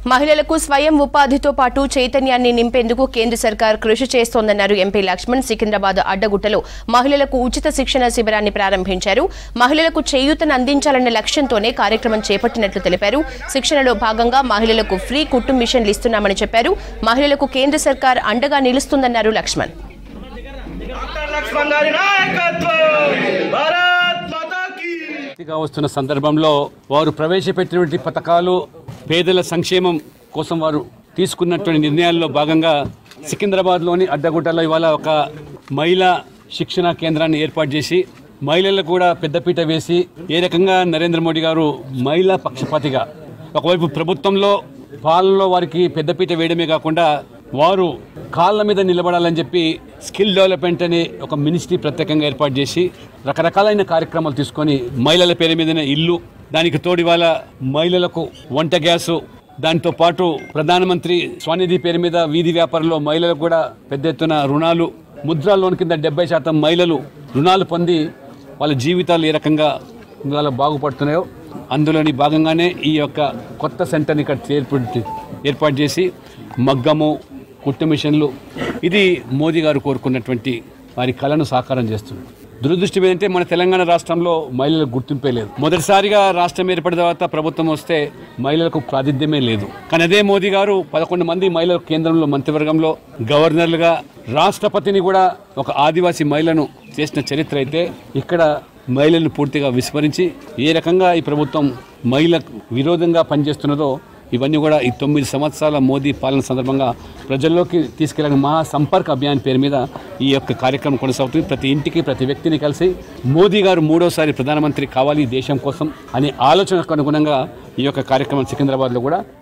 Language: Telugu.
మహిళలకు స్వయం ఉపాధితో పాటు చైతన్యాన్ని నింపేందుకు కేంద్ర సర్కార్ కృషి చేస్తోందన్నారు ఎంపీ లక్ష్మణ్ సికింద్రాబాద్ అడ్డగుట్టలో మహిళలకు ఉచిత శిక్షణ శిబిరాన్ని ప్రారంభించారు మహిళలకు చేయూతను అందించాలన్న లక్ష్యంతోనే కార్యక్రమం చేపట్టినట్లు తెలిపారు శిక్షణలో భాగంగా మహిళలకు ఫ్రీ కుటుంబ మిషన్లు ఇస్తున్నామని చెప్పారు మహిళలకు కేంద్ర సర్కార్ అండగా నిలుస్తుందన్నారు లక్ష్మణ్ డాక్టర్ లక్ష్మణ్ గారి నాయకత్వం భారత్ మాతా కీ గా వస్తున్న సందర్భంలో వారు ప్రవేశపెట్టినటువంటి పథకాలు పేదల సంక్షేమం కోసం వారు తీసుకున్నటువంటి నిర్ణయాల్లో భాగంగా సికింద్రాబాద్లోని అడ్డగుట్టలో ఇవాళ ఒక మహిళా శిక్షణ కేంద్రాన్ని ఏర్పాటు చేసి మహిళలకు కూడా పెద్దపీట వేసి ఏ రకంగా నరేంద్ర మోడీ గారు మహిళా పక్షపాతిగా ఒకవైపు ప్రభుత్వంలో పాలనలో వారికి పెద్దపీట వేయడమే కాకుండా వారు కాళ్ళ మీద నిలబడాలని చెప్పి స్కిల్ డెవలప్మెంట్ అనే ఒక మినిస్ట్రీ ప్రత్యేకంగా ఏర్పాటు చేసి రకరకాలైన కార్యక్రమాలు తీసుకొని మహిళల పేరు మీదనే ఇల్లు దానికి తోడు ఇవాళ మహిళలకు వంట గ్యాసు దాంతో పాటు ప్రధానమంత్రి స్వనిధి పేరు మీద వీధి వ్యాపారంలో మహిళలకు కూడా పెద్ద ఎత్తున రుణాలు ముద్రా లోన్ కింద డెబ్బై శాతం మహిళలు రుణాలు పొంది వాళ్ళ జీవితాలు ఏ రకంగా ఇవాళ బాగుపడుతున్నాయో అందులోని భాగంగానే ఈ యొక్క కొత్త సెంటర్ని ఇక్కడ ఏర్పాటు ఏర్పాటు చేసి మగ్గము కుట్టు మిషన్లు ఇది మోదీ గారు కోరుకున్నటువంటి వారి కళను సాకారం చేస్తున్నారు దురదృష్టం ఏంటంటే మన తెలంగాణ రాష్ట్రంలో మహిళలకు గుర్తింపే లేదు మొదటిసారిగా రాష్ట్రం ఏర్పడిన తర్వాత ప్రభుత్వం వస్తే మహిళలకు ప్రాతిధ్యమే లేదు కానీ అదే మోదీ గారు పదకొండు మంది మహిళలు కేంద్రంలో మంత్రివర్గంలో గవర్నర్లుగా రాష్ట్రపతిని కూడా ఒక ఆదివాసీ మహిళను చేసిన చరిత్ర అయితే ఇక్కడ మహిళలను పూర్తిగా విస్మరించి ఏ రకంగా ఈ ప్రభుత్వం మహిళకు విరోధంగా పనిచేస్తున్నదో ఇవన్నీ కూడా ఈ తొమ్మిది సంవత్సరాల మోదీ పాలన సందర్భంగా ప్రజల్లోకి తీసుకెళ్లిన మహా సంపర్క్ అభియాన్ పేరు మీద ఈ యొక్క కార్యక్రమం కొనసాగుతుంది ప్రతి ఇంటికి ప్రతి వ్యక్తిని కలిసి మోదీ గారు మూడోసారి ప్రధానమంత్రి కావాలి ఈ దేశం కోసం అనే ఆలోచనకు అనుగుణంగా ఈ యొక్క కార్యక్రమం సికింద్రాబాద్లో కూడా